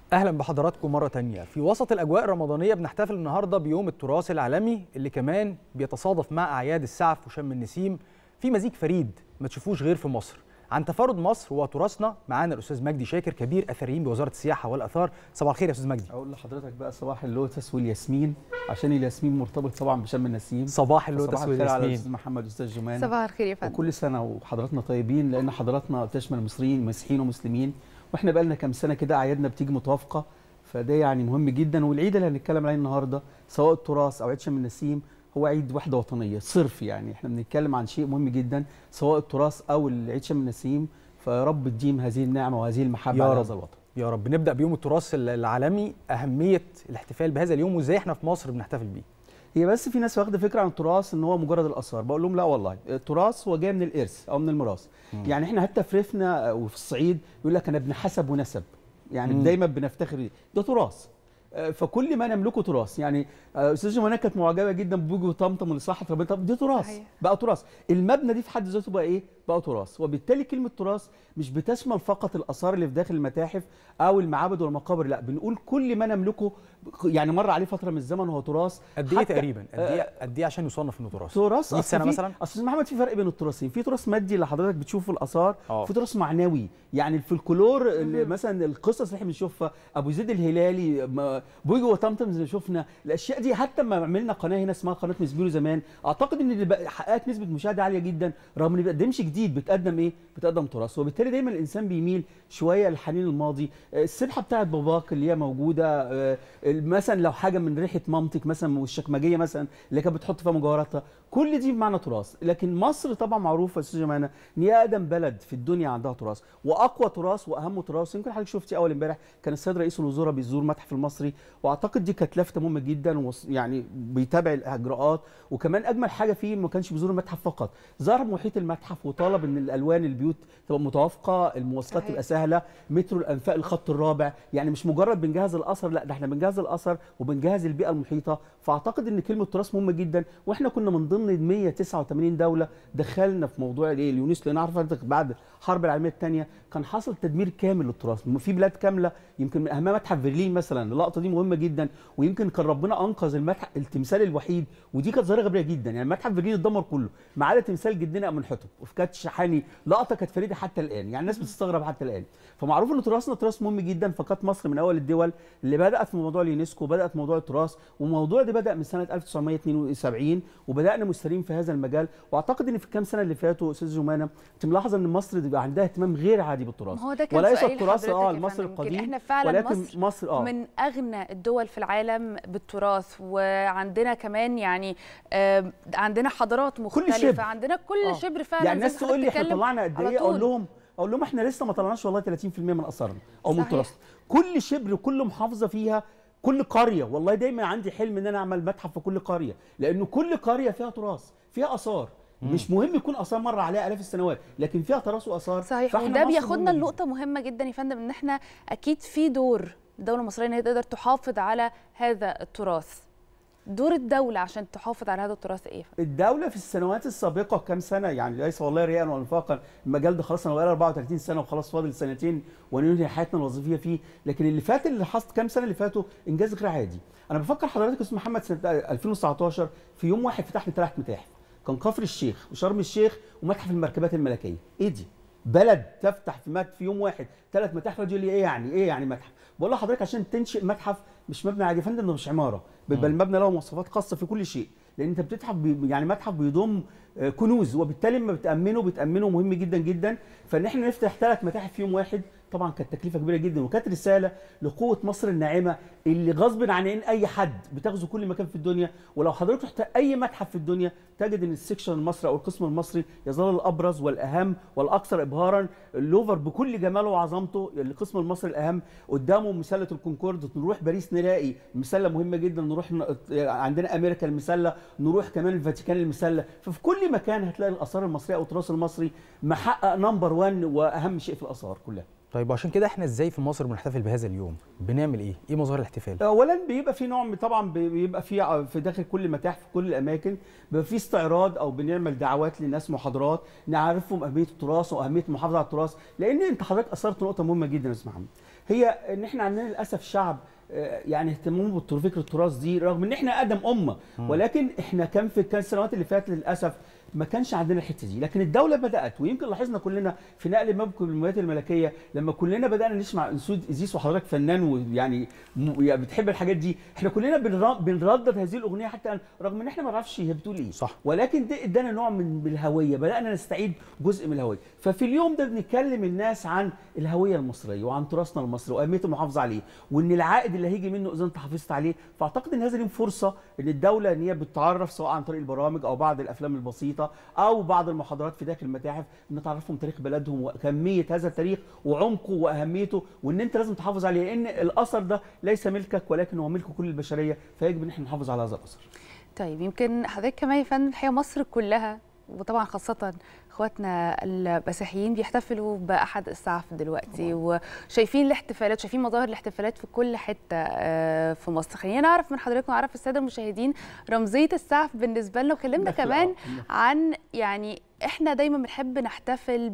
اهلا بحضراتكم مره تانية في وسط الاجواء الرمضانيه بنحتفل النهارده بيوم التراث العالمي اللي كمان بيتصادف مع اعياد السعف وشم النسيم في مزيج فريد ما تشوفوش غير في مصر عن تفرد مصر وتراثنا معانا الاستاذ مجدي شاكر كبير اثريين بوزاره السياحه والاثار صباح الخير يا استاذ مجدي اقول لحضرتك بقى صباح اللوتس والياسمين عشان الياسمين مرتبط طبعا بشم النسيم صباح اللوتس صباح الخير على والياسمين الاستاذ محمد استاذ جمان صباح الخير يا فندم وكل سنه وحضراتنا طيبين لان حضراتنا بتشمل المصريين مسيحيين ومسلمين واحنا بقى لنا كام سنه كده اعيادنا بتيجي متوافقه فده يعني مهم جدا والعيد اللي هنتكلم عليه النهارده سواء التراث او عيد شم النسيم هو عيد وحده وطنيه صرف يعني احنا بنتكلم عن شيء مهم جدا سواء التراث او العيد شم النسيم فيا رب تديم هذه النعمه وهذه المحبه يا على رب. هذا الوطن يا رب نبدا بيوم التراث العالمي اهميه الاحتفال بهذا اليوم وازاي احنا في مصر بنحتفل بيه هي بس في ناس واخده فكره عن التراث ان هو مجرد الاثار بقول لهم لا والله التراث هو جاي من الارث او من الميراث يعني احنا حتى في ريفنا وفي الصعيد يقول لك انا ابن حسب ونسب يعني مم. دايما بنفتخر بيه. ده تراث آه، فكل ما نملكه تراث يعني آه، استاذ جمانه كانت معجبه جدا بوجه طمطم اللي صحت ربنا طب دي تراث صحيح. بقى تراث المبنى دي في حد ذاته بقى ايه بقى تراث وبالتالي كلمه تراث مش بتشمل فقط الاثار اللي في داخل المتاحف او المعابد والمقابر لا بنقول كل ما نملكه يعني مر عليه فتره من الزمن هو تراث قد ايه حتى- تقريبا قد ايه قد ايه عشان يصنف انه تراث تراث 100 أصل سنه في- مثلا استاذ محمد في فرق بين التراثين في تراث مادي اللي حضرتك بتشوفه في الاثار آه. في تراث معنوي يعني الفلكلور اللي مثلا القصص اللي احنا بنشوفها ابو زيد الهلالي ما- بوجي وطمطم زي ما شفنا الاشياء دي حتى ما عملنا قناه هنا اسمها قناه مسبيرو زمان اعتقد ان اللي بقى- حققت نسبه مشاهده عاليه جدا رغم ان ما بتقدمش جديد بتقدم ايه بتقدم تراث وبالتالي دايما الانسان بيميل شويه للحنين الماضي آه، السبحه بتاعت باباك اللي هي موجوده آه، مثلا لو حاجه من ريحه مامتك مثلا والشكمجيه مثلا اللي كانت بتحط فيها مجوهراتها كل دي بمعنى تراث لكن مصر طبعا معروفه يا استاذ جمانه ان هي اقدم بلد في الدنيا عندها تراث واقوى تراث واهم تراث يمكن حضرتك شفتي اول امبارح كان السيد رئيس الوزراء بيزور المتحف المصري واعتقد دي كانت لفته مهمه جدا وص- يعني بيتابع الاجراءات وكمان اجمل حاجه فيه ما كانش بيزور المتحف فقط زار محيط المتحف وطلب ان الالوان البيوت تبقى متوافقه المواصلات صحيح. تبقى سهله مترو الانفاق الخط الرابع يعني مش مجرد بنجهز الاثر لا ده احنا بنجهز الاثر وبنجهز البيئه المحيطه فاعتقد ان كلمه تراث مهمه جدا واحنا كنا من ضمن ال 189 دوله دخلنا في موضوع الايه اليونسكو لان عارف حضرتك بعد الحرب العالميه الثانيه كان حصل تدمير كامل للتراث في بلاد كامله يمكن من اهمها متحف برلين مثلا اللقطه دي مهمه جدا ويمكن كان ربنا انقذ المتحف التمثال الوحيد ودي كانت ظاهره غبيه جدا يعني متحف برلين اتدمر كله ما عدا تمثال جدنا امنحتب وفي كانت شحاني لقطه كانت فريده حتى الان يعني الناس بتستغرب حتى الان فمعروف ان تراثنا تراث مهم جدا فكانت مصر من اول الدول اللي بدات في موضوع اليونسكو بدات في موضوع التراث والموضوع ده بدا من سنه 1972 وبدانا مسترين في هذا المجال واعتقد ان في الكام سنه اللي فاتوا استاذ جمانه انت ملاحظه ان مصر بيبقى عندها اهتمام غير عادي بالتراث ما هو ده كان وليس سؤالي التراث لحضرتك اه يا المصري فندم. يمكن القديم احنا فعلا ولكن مصر مصر اه من اغنى الدول في العالم بالتراث وعندنا كمان يعني آه، عندنا حضارات مختلفه شبر. عندنا كل آه. شبر فعلا يعني زي الناس ما تقول لي حضرتك احنا بتتكلم طلعنا قد على ايه اقول طول. لهم اقول لهم احنا لسه ما طلعناش والله 30% من اثارنا او من صحيح. تراثنا كل شبر وكل محافظه فيها كل قريه والله دايما عندي حلم ان انا اعمل متحف في كل قريه لانه كل قريه فيها تراث فيها اثار مش مهم يكون اثار مر عليها الاف السنوات لكن فيها تراث واثار صحيح فإحنا وده مصر بياخدنا مهمة جداً. لنقطه مهمه جدا يا فندم ان احنا اكيد في دور الدوله المصريه ان هي تقدر تحافظ على هذا التراث دور الدوله عشان تحافظ على هذا التراث ايه الدولة في السنوات السابقة كام سنة يعني ليس والله رياء ولا نفاقا المجال ده خلاص انا بقالي 34 سنة وخلاص فاضل سنتين وننهي حياتنا الوظيفية فيه لكن اللي فات اللي حصل كام سنة اللي فاتوا انجاز غير عادي انا بفكر حضرتك استاذ محمد سنة 2019 في يوم واحد فتحنا ثلاث متاحف كان كفر الشيخ وشرم الشيخ ومتحف المركبات الملكية ايه دي بلد تفتح في مت في يوم واحد ثلاث متاحف يقول لي ايه يعني ايه يعني متحف بقول لحضرتك عشان تنشئ متحف مش مبنى عادي يا فندم ده مش عماره بل المبنى له مواصفات خاصه في كل شيء لان انت بتتحف بي يعني متحف بيضم آه، كنوز وبالتالي لما بتامنه بتامنه مهم جدا جدا فان احنا نفتح ثلاث متاحف في يوم واحد طبعا كانت تكلفه كبيره جدا وكانت رساله لقوه مصر الناعمه اللي غصب عن عين اي حد بتغزو كل مكان في الدنيا ولو حضرتك رحت اي متحف في الدنيا تجد ان السكشن المصري او القسم المصري يظل الابرز والاهم والاكثر ابهارا اللوفر بكل جماله وعظمته القسم المصري الاهم قدامه مسله الكونكورد نروح باريس نلاقي مسله مهمه جدا نروح ن... عندنا امريكا المسله نروح كمان الفاتيكان المسله ففي كل مكان هتلاقي الاثار المصريه او التراث المصري محقق نمبر 1 واهم شيء في الاثار كلها طيب وعشان كده احنا ازاي في مصر بنحتفل بهذا اليوم بنعمل ايه ايه مظاهر الاحتفال اولا بيبقى في نوع من- طبعا بيبقى في في داخل كل المتاحف في كل الاماكن بيبقى في استعراض او بنعمل دعوات للناس محاضرات نعرفهم اهميه التراث واهميه المحافظه على التراث لان انت حضرتك اثرت نقطه مهمه جدا يا استاذ محمد هي ان احنا عندنا للاسف شعب آه، يعني اهتمامه بفكره التراث دي رغم ان احنا اقدم امه ولكن احنا كان في كان السنوات اللي فاتت للاسف ما كانش عندنا الحته دي لكن الدوله بدات ويمكن لاحظنا كلنا في نقل مملكه المومياوات الملكيه لما كلنا بدانا نسمع انسود ازيس وحضرتك فنان ويعني م- يعني بتحب الحاجات دي احنا كلنا بنر- بنردد هذه الاغنيه حتى الآن، رغم ان احنا ما نعرفش هي بتقول ايه صح. ولكن ده ادانا نوع من من الهويه بدانا نستعيد جزء من الهويه ففي اليوم ده بنكلم الناس عن الهويه المصريه وعن تراثنا المصري واهميه المحافظه عليه وان العائد اللي هيجي منه اذا انت حافظت عليه فاعتقد ان هذا اليوم فرصه ان الدوله ان هي بتعرف سواء عن طريق البرامج او بعض الافلام البسيطه او بعض المحاضرات في داخل المتاحف ان تعرفهم تاريخ بلدهم واهميه هذا التاريخ وعمقه واهميته وان انت لازم تحافظ عليه لان الاثر ده ليس ملكك ولكن هو ملك كل البشريه فيجب ان احنا نحافظ على هذا الاثر طيب يمكن حضرتك كمان يا فندم الحقيقه مصر كلها وطبعا خاصة اخواتنا المسيحيين بيحتفلوا بأحد السعف دلوقتي وشايفين الاحتفالات شايفين مظاهر الاحتفالات في كل حتة آه، في مصر خلينا نعرف من حضرتك ونعرف السادة المشاهدين رمزية السعف بالنسبة لنا وكلمنا النخلة، كمان آه. عن يعني احنا دايما بنحب نحتفل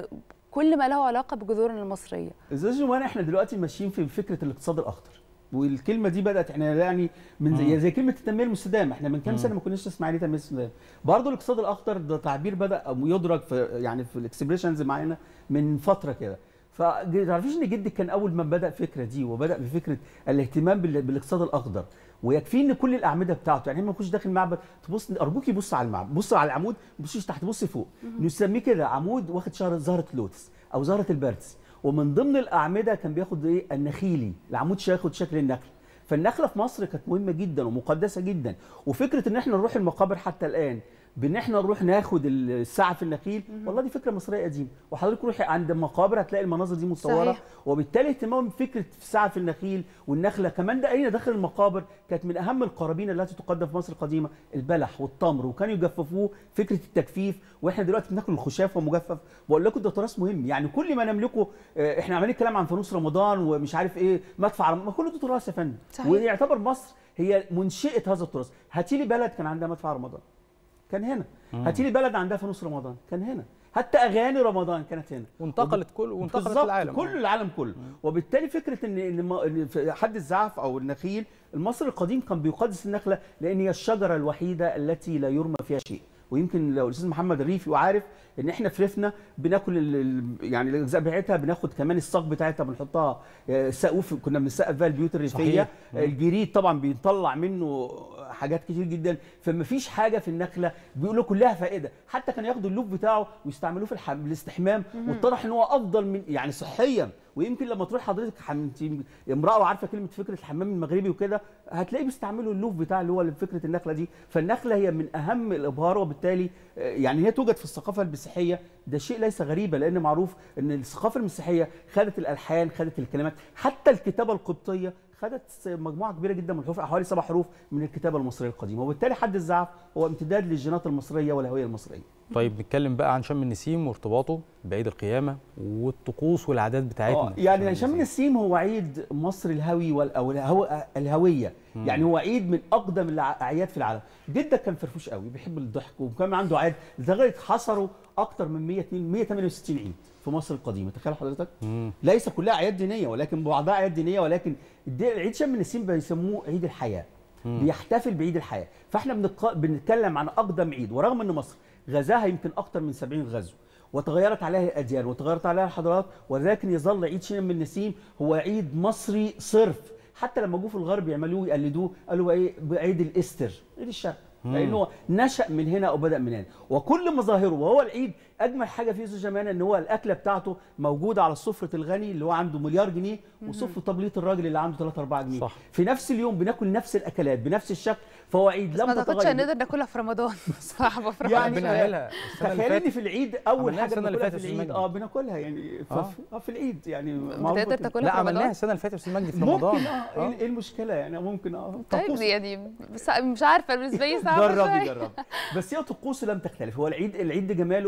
بكل ما له علاقة بجذورنا المصرية استاذ جمانة احنا دلوقتي ماشيين في فكره الاقتصاد الاخضر والكلمه دي بدات احنا يعني من زي, مم. زي كلمه التنميه المستدامه احنا من كام مم. سنه ما كناش نسمع عليه تنميه مستدامه برضه الاقتصاد الاخضر ده تعبير بدا يدرك في يعني في الاكسبريشنز معانا من فتره كده فتعرفيش ان جدك كان اول من بدا الفكره دي وبدا بفكره الاهتمام بال- بالاقتصاد الاخضر ويكفي ان كل الاعمده بتاعته يعني ما تخش داخل معبد تبص ارجوكي بص على المعبد بص على العمود ما تبصيش تحت بص فوق نسميه كده عمود واخد شهر زهره لوتس او زهره البرتس ومن ضمن الاعمده كان بياخد ايه النخيلي العمود ياخد شكل النخل فالنخله في مصر كانت مهمه جدا ومقدسه جدا وفكره ان احنا نروح المقابر حتى الان بان احنا نروح ناخد السعف النخيل والله دي فكره مصريه قديمه وحضرتك روحي عند المقابر هتلاقي المناظر دي متصوره صحيح. وبالتالي اهتمام بفكره سعف النخيل والنخله كمان ده اين داخل المقابر كانت من اهم القرابين التي تقدم في مصر القديمه البلح والتمر وكانوا يجففوه فكره التجفيف واحنا دلوقتي بناكل الخشاف ومجفف بقول لكم ده تراث مهم يعني كل ما نملكه آه، احنا عمالين كلام عن فانوس رمضان ومش عارف ايه مدفع رمضان ما كل ده تراث يا فندم صحيح. ويعتبر مصر هي منشئه هذا التراث هاتي لي بلد كان عندها مدفع رمضان كان هنا هاتي لي بلد عندها فانوس رمضان كان هنا حتى اغاني رمضان كانت هنا وانتقلت كل وانتقلت بالظبط، العالم كل العالم كله وبالتالي فكره ان ان ما- إن في حد الزعف او النخيل المصري القديم كان بيقدس النخله لان هي الشجره الوحيده التي لا يرمى فيها شيء ويمكن لو الاستاذ محمد الريفي وعارف ان احنا في ريفنا بناكل ال- ال- يعني الاجزاء بتاعتها بناخد كمان الساق بتاعتها بنحطها آه، سقوف كنا بنسقف فيها البيوت الريفيه صحيح. الجريد طبعا بيطلع منه حاجات كتير جدا فما فيش حاجه في النخله بيقولوا كلها فائده حتى كانوا ياخدوا اللوف بتاعه ويستعملوه في الحم... الاستحمام واتضح ان هو افضل من يعني صحيا ويمكن لما تروح حضرتك حم... انت امراه وعارفه كلمه فكره الحمام المغربي وكده هتلاقي بيستعملوا اللوف بتاع اللي هو فكره النخله دي فالنخله هي من اهم الابهار وبالتالي آه، يعني هي توجد في الثقافه المسيحيه ده شيء ليس غريبا لان معروف ان الثقافه المسيحيه خدت الالحان خدت الكلمات حتى الكتابه القبطيه خدت مجموعه كبيره جدا من الحروف حوالي سبع حروف من الكتابه المصريه القديمه وبالتالي حد الزعف هو امتداد للجينات المصريه والهويه المصريه طيب نتكلم بقى عن شم النسيم وارتباطه بعيد القيامه والطقوس والعادات بتاعتنا آه، في يعني شم النسيم هو عيد مصر الهوي وال- او الهو- الهويه يعني هو عيد من اقدم الاعياد في العالم جدك كان فرفوش قوي بيحب الضحك وكان عنده عيد لدرجه حصروا اكتر من 102 168 عيد في مصر القديمه تخيل حضرتك مم. ليس كلها اعياد دينيه ولكن بعضها اعياد دينيه ولكن الدي- عيد شم النسيم بيسموه عيد الحياه بيحتفل بعيد الحياه فاحنا بنق- بنتكلم عن اقدم عيد ورغم ان مصر غزاها يمكن اكتر من 70 غزو وتغيرت عليها الاديان وتغيرت عليها الحضارات ولكن يظل عيد شم النسيم هو عيد مصري صرف حتى لما جو في الغرب يعملوه يقلدوه قالوا ايه بعيد الاستر عيد الشرق لانه نشا من هنا او بدا من هنا وكل مظاهره وهو العيد اجمل حاجه فيه استاذ جمانه ان هو الاكله بتاعته موجوده على سفره الغني اللي هو عنده مليار جنيه وسفره تبليط الراجل اللي عنده 3 4 جنيه صح. في نفس اليوم بناكل نفس الاكلات بنفس الشكل فهو عيد بس لم ما اعتقدش تتغير هنقدر ناكلها في رمضان بصراحه بفرح يعني بنعملها السنه اللي تخيل ان فاتت في العيد اول عملناها حاجه السنة اللي بناكلها فاتت في يا العيد أستاذ اه بناكلها يعني ف- آه. اه في العيد يعني معروفة بتقدر كده. تاكلها لا في عملناها رمضان السنه اللي فاتت يا استاذ مجدي في رمضان ممكن اه ايه إيه المشكله يعني ممكن اه طيب طقوس. يعني بس مش عارفه بالنسبه لي صعبه جربي شوية. جربي بس هي طقوس لم تختلف هو العيد العيد ده جماله ان احنا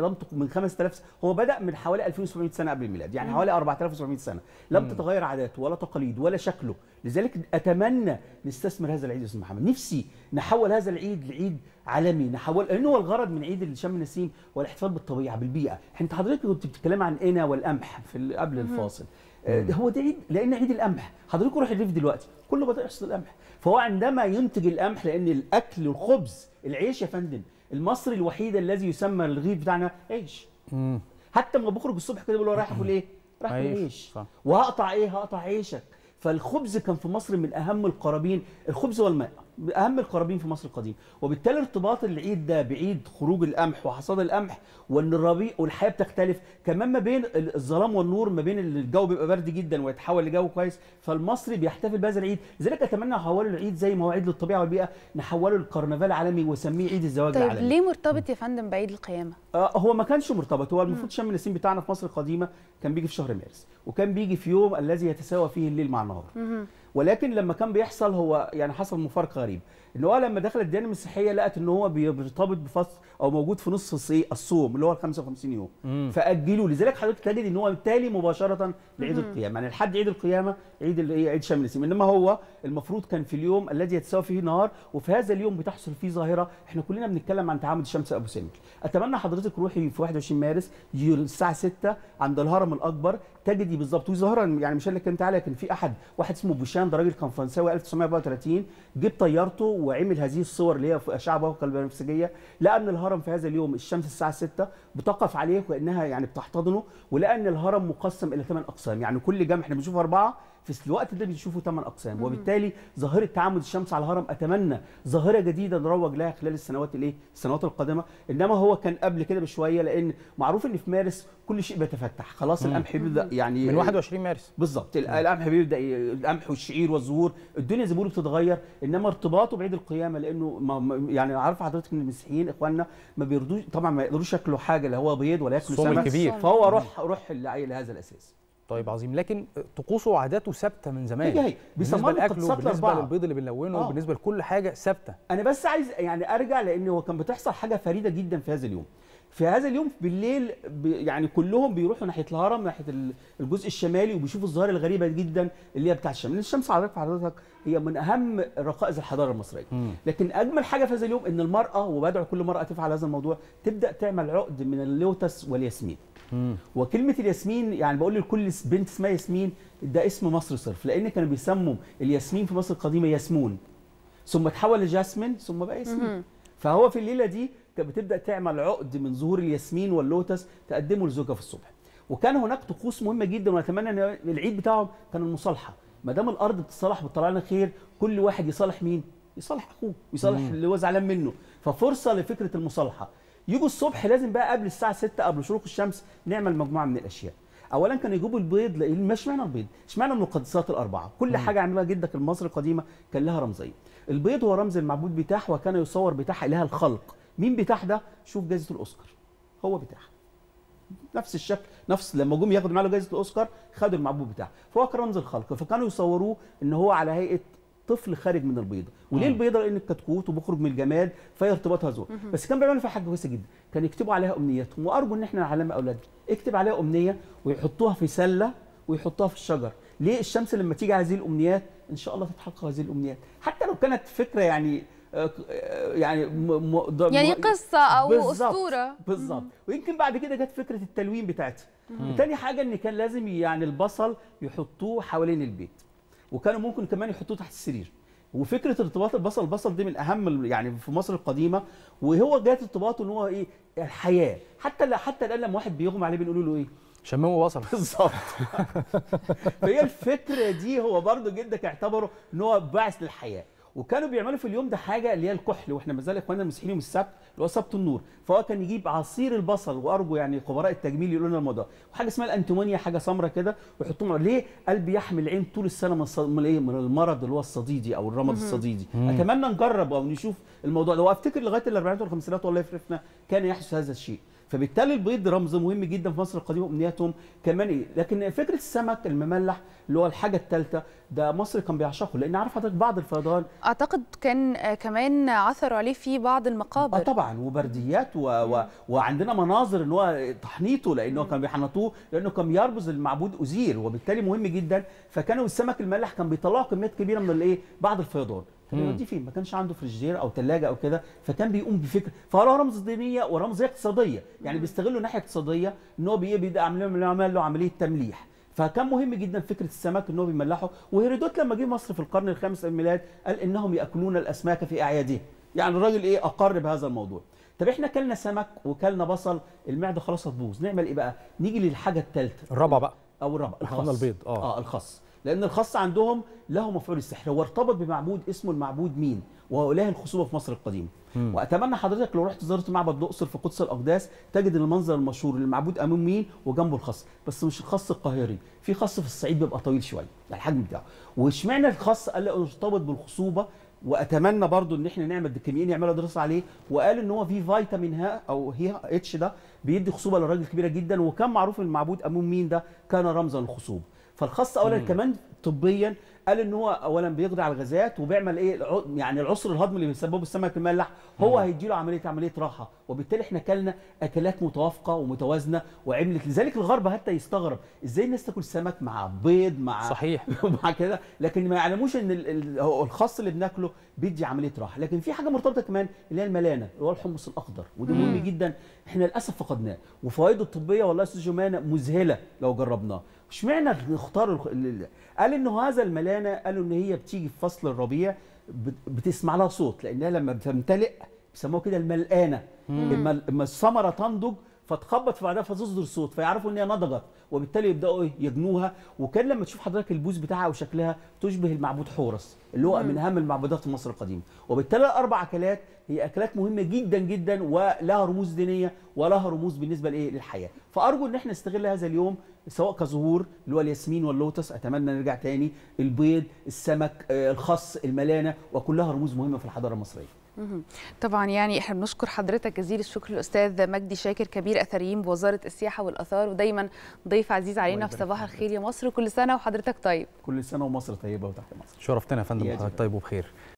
لم تق- من 5000 سنة. هو بدا من حوالي 2700 سنه قبل الميلاد يعني حوالي 4700 سنه لم تتغير عاداته ولا تقاليد ولا شكله لذلك اتمنى نستثمر هذا العيد يا استاذ محمد نفسي نحول هذا العيد لعيد عالمي نحول لانه هو الغرض من عيد شم النسيم هو الاحتفال بالطبيعه بالبيئه انت حضرتك كنت بتتكلم عن انا والقمح في ال- قبل الفاصل آه، هو ده عيد لان عيد القمح حضرتك روح الريف دلوقتي كله بدا يحصد القمح فهو عندما ينتج القمح لان الاكل الخبز العيش يا فندم المصري الوحيد الذي يسمى الرغيف بتاعنا عيش مم. حتى لما بخرج الصبح كده بقول له رايح اكل ايه؟ رايح اكل عيش، عيش صح. وهقطع ايه؟ هقطع عيشك فالخبز كان في مصر من اهم القرابين الخبز والماء اهم القرابين في مصر القديم وبالتالي ارتباط العيد ده بعيد خروج القمح وحصاد القمح وان الربيع والحياه بتختلف كمان ما بين ال- الظلام والنور ما بين الجو بيبقى برد جدا ويتحول لجو كويس فالمصري بيحتفل بهذا العيد لذلك اتمنى نحوله العيد زي ما هو عيد للطبيعه والبيئه نحوله للكرنفال العالمي وسميه عيد الزواج طيب العالمي ليه مرتبط يا فندم بعيد القيامه آه، هو ما كانش مرتبط هو المفروض شم النسيم بتاعنا في مصر القديمه كان بيجي في شهر مارس وكان بيجي في يوم الذي يتساوى فيه الليل مع النهار ولكن لما كان بيحصل هو يعني حصل مفارقه غريب ان هو لما دخلت الديانه المسيحيه لقت ان هو بيرتبط بفصل او موجود في نص الصي- الصوم اللي هو ال 55 يوم مم. فاجلوا لذلك حضرتك تجد ان هو بالتالي مباشره لعيد القيامه يعني لحد عيد القيامه عيد ال- إيه، عيد شم النسيم انما هو المفروض كان في اليوم الذي يتساوى فيه النهار وفي هذا اليوم بتحصل فيه ظاهره احنا كلنا بنتكلم عن تعامد الشمس ابو سمك اتمنى حضرتك روحي في 21 مارس يجي الساعه 6 عند الهرم الاكبر تجدي بالظبط ودي ظاهره يعني مش انا اللي اتكلمت عليها كان في احد واحد اسمه بوشان ده راجل كان فرنساوي 1934 جاب طيارته وعمل هذه الصور اللي هي في اشعه بوقه البنفسجيه لقى ان الهرم في هذا اليوم الشمس الساعه 6 بتقف عليه وكانها يعني بتحتضنه ولقى ان الهرم مقسم الى ثمان اقسام يعني كل جنب احنا بنشوف اربعه في الوقت ده بنشوفه ثمان اقسام وبالتالي ظاهره تعامد الشمس على الهرم اتمنى ظاهره جديده نروج لها خلال السنوات الايه السنوات القادمه انما هو كان قبل كده بشويه لان معروف ان في مارس كل شيء بيتفتح خلاص القمح بيبدا يعني من 21 مارس بالظبط ال- القمح بيبدا ي- القمح والشعير والزهور الدنيا زي ما بيقولوا بتتغير انما ارتباطه بعيد القيامه لانه ما ما- يعني عارف حضرتك ان المسيحيين اخواننا ما بيرضوش طبعا ما يقدروش ياكلوا حاجه لا هو بيض ولا ياكلوا الصوم سمك الكبير. فهو روح روح ل- لهذا الاساس طيب عظيم لكن طقوسه وعاداته ثابته من زمان هي هي. بالنسبه بيسموها لاكله المقدسات بالنسبه الأربعة. للبيض اللي بنلونه آه. بالنسبه لكل حاجه ثابته انا بس عايز يعني ارجع لان هو كان بتحصل حاجه فريده جدا في هذا اليوم في هذا اليوم بالليل ب- يعني كلهم بيروحوا ناحيه الهرم ناحيه ال- الجزء الشمالي وبيشوفوا الظاهره الغريبه جدا اللي هي بتاع الشمس لان الشمس حضرتك حضرتك هي من اهم ركائز الحضاره المصريه مم. لكن اجمل حاجه في هذا اليوم ان المراه وبدعو كل مراه تفعل هذا الموضوع تبدا تعمل عقد من اللوتس والياسمين مم. وكلمه الياسمين يعني بقول لكل س- بنت اسمها ياسمين ده اسم مصر صرف لان كانوا بيسموا الياسمين في مصر القديمه ياسمون ثم تحول لجاسمين ثم بقى ياسمين فهو في الليله دي كانت بتبدا تعمل عقد من زهور الياسمين واللوتس تقدمه لزوجها في الصبح وكان هناك طقوس مهمه جدا واتمنى ان العيد بتاعهم كان المصالحه ما دام الارض بتتصالح بتطلع لنا خير كل واحد يصالح مين يصالح اخوه ويصالح اللي هو زعلان منه ففرصه لفكره المصالحه يجوا الصبح لازم بقى قبل الساعه 6 قبل شروق الشمس نعمل مجموعه من الاشياء اولا كانوا يجيبوا البيض لان ما اشمعنى البيض اشمعنى المقدسات الاربعه كل حاجه عملها جدك المصري القديمه كان لها رمزيه البيض هو رمز المعبود بتاعه وكان يصور بتاعها اله الخلق مين بتاع ده شوف جائزه الاوسكار هو بتاعها نفس الشكل نفس لما جم ياخدوا معاه جائزه الاوسكار خدوا المعبود بتاعه فهو كان رمز الخلق فكانوا يصوروه ان هو على هيئه طفل خارج من البيضه وليه مم. البيضه لان الكتكوت وبيخرج من الجماد فهي ارتباطها زور بس كان بيعملوا فيها حاجه كويسه جدا كان يكتبوا عليها امنياتهم وارجو ان احنا نعلم اولادنا اكتب عليها امنيه ويحطوها في سله ويحطوها في الشجر ليه الشمس لما تيجي على هذه الامنيات ان شاء الله تتحقق هذه الامنيات حتى لو كانت فكره يعني آه، آه، يعني م- م- ض- يعني م- قصه او بالظبط، اسطوره بالظبط ويمكن بعد كده جت فكره التلوين بتاعتها تاني حاجه ان كان لازم يعني البصل يحطوه حوالين البيت وكانوا ممكن كمان يحطوه تحت السرير وفكره ارتباط البصل البصل دي من اهم ال- يعني في مصر القديمه وهو جات ارتباطه ان هو ايه الحياه حتى لا حتى الان لما واحد بيغمى عليه بنقول له ايه شمموا بصل بالظبط فهي الفكره دي هو برضه جدك اعتبره ان هو باعث للحياه وكانوا بيعملوا في اليوم ده حاجه اللي هي الكحل واحنا ما زال اخواننا المسيحيين يوم السبت اللي هو سبت النور فهو كان يجيب عصير البصل وارجو يعني خبراء التجميل يقولوا لنا الموضوع وحاجه اسمها الانتيمونيا حاجه سمراء كده ويحطوهم ليه قلب يحمي العين طول السنه من الص- من ايه من المرض اللي هو الصديدي او الرمد الصديدي اتمنى نجرب او نشوف الموضوع ده وافتكر لغايه الاربعينات والخمسينات والله يفرقنا كان يحدث هذا الشيء فبالتالي البيض رمز مهم جدا في مصر القديمه وامنياتهم كمان ايه لكن فكره السمك المملح اللي هو الحاجه الثالثه ده مصر كان بيعشقه لان عارف حضرتك بعض الفيضان اعتقد كان آه، كمان عثروا عليه في بعض اه المقابر طبعا وبرديات و... و... وعندنا مناظر ان هو تحنيطه لانه كان بيحنطوه لانه كان بيرمز المعبود ازير وبالتالي مهم جدا فكانوا السمك المملح كان بيطلعوا كميات كبيره من الايه بعد الفيضان كان مم. يوديه فين ما كانش عنده فريجير او ثلاجه او كده فكان بيقوم بفكره فهو رمز دينيه ورمز اقتصاديه يعني بيستغلوا الناحيه الاقتصاديه ان هو بي- بيبدا عامل عمل له عمليه تمليح فكان مهم جدا فكره السمك ان هو بيملحه وهيرودوت لما جه مصر في القرن الخامس الميلاد قال انهم ياكلون الاسماك في اعيادهم يعني الراجل ايه اقر بهذا الموضوع طب احنا كلنا سمك وكلنا بصل المعده خلاص هتبوظ نعمل ايه بقى نيجي للحاجه الثالثه الرابع بقى او الرابع إحنا قلنا البيض، آه. اه الخص لان الخص عندهم له مفعول السحر هو ارتبط بمعبود اسمه المعبود مين وهو اله الخصوبه في مصر القديمه مم. واتمنى حضرتك لو رحت زرت معبد الاقصر في قدس الاقداس تجد المنظر المشهور للمعبود امام مين وجنبه الخص بس مش الخص القاهري في خص في الصعيد بيبقى طويل شويه يعني الحجم بتاعه واشمعنى الخص قال لك ارتبط بالخصوبه واتمنى برضو ان احنا نعمل الكيميائيين يعملوا دراسه عليه وقال ان هو في فيتامين ها او هي اتش ده بيدي خصوبه للراجل كبيره جدا وكان معروف ان المعبود امون مين ده كان رمزا للخصوبه فالخص اولا مم. كمان طبيا قال ان هو اولا بيقضي على الغازات وبيعمل ايه الع- يعني العسر الهضمي اللي بيسببه السمك المملح هو هيدي له عمليه عمليه راحه وبالتالي احنا كلنا اكلات متوافقه ومتوازنه وعملت لذلك الغرب حتى يستغرب ازاي الناس تاكل سمك مع بيض مع صحيح مع كده لكن ما يعلموش ان ال- ال- هو الخاص اللي بناكله بيدي عمليه راحه لكن في حاجه مرتبطه كمان اللي هي الملانه اللي هو الحمص الاخضر وده مهم مم. جدا احنا للاسف فقدناه وفوائده الطبيه والله يا استاذ جمانه مذهله لو جربناه اشمعنى نختار الخ- ال- ال- قال انه هذا الملانه قالوا ان هي بتيجي في فصل الربيع بت- بتسمع لها صوت لانها لما بتمتلئ بيسموها كده الملقانه اما اما الثمره تنضج فتخبط في بعدها فتصدر صوت فيعرفوا ان هي نضجت وبالتالي يبداوا ايه يجنوها وكان لما تشوف حضرتك البوز بتاعها وشكلها تشبه المعبود حورس اللي هو مم. من اهم المعبودات في مصر القديمه وبالتالي الاربع اكلات هي اكلات مهمه جدا جدا ولها رموز دينيه ولها رموز بالنسبه لايه للحياه فارجو ان احنا نستغل هذا اليوم سواء كظهور اللي هو الياسمين واللوتس اتمنى نرجع تاني البيض السمك آه، الخس الملانه وكلها رموز مهمه في الحضاره المصريه مهم. طبعا يعني احنا بنشكر حضرتك جزيل الشكر الاستاذ مجدي شاكر كبير اثريين بوزاره السياحه والاثار ودايما ضيف عزيز علينا الله في يبارك صباح فيك. الخير يا مصر كل سنه وحضرتك طيب كل سنه ومصر طيبه وتحت مصر شرفتنا يا فندم يا وحضرتك جميل. طيب وبخير